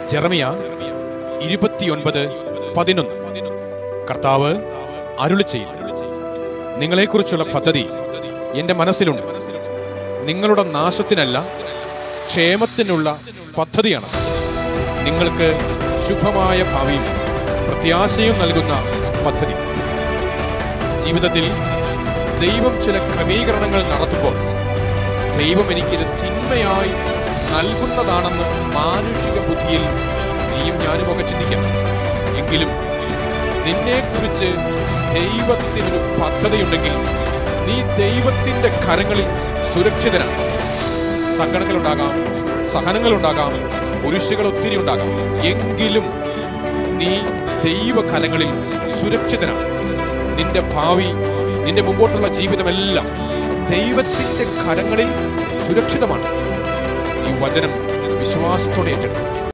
ജെറമിയ ഇരുപത്തിയൊൻപത് പതിനൊന്ന് കർത്താവ് അരുളി ചെയ്യും നിങ്ങളെക്കുറിച്ചുള്ള പദ്ധതി എന്റെ മനസ്സിലുണ്ട് നിങ്ങളുടെ നാശത്തിനല്ല ക്ഷേമത്തിനുള്ള പദ്ധതിയാണ് നിങ്ങൾക്ക് ശുഭമായ ഭാവിയും പ്രത്യാശയും നൽകുന്ന പദ്ധതി ജീവിതത്തിൽ ദൈവം ചില ക്രമീകരണങ്ങൾ നടത്തുമ്പോൾ ദൈവം എനിക്കിത് തിന്മയായി നൽകുന്നതാണെന്ന് മാനുഷിക ബുദ്ധിയിൽ നീയും ഞാനും ഒക്കെ ചിന്തിക്കാം എങ്കിലും നിന്നെക്കുറിച്ച് ദൈവത്തിനൊരു പദ്ധതിയുണ്ടെങ്കിൽ നീ ദൈവത്തിന്റെ കരങ്ങളിൽ സുരക്ഷിതനാണ് സങ്കടങ്ങളുണ്ടാകാം സഹനങ്ങളുണ്ടാകാം കുരിശുകൾ ഒത്തിരി ഉണ്ടാകാം എങ്കിലും നീ ദൈവകരങ്ങളിൽ സുരക്ഷിതനാണ് നിന്റെ ഭാവി നിന്റെ മുമ്പോട്ടുള്ള ജീവിതമെല്ലാം ദൈവത്തിന്റെ കരങ്ങളിൽ സുരക്ഷിതമാണ് ഈ വചനം വിശ്വാസത്തോടെ ഏറ്റെടുക്കും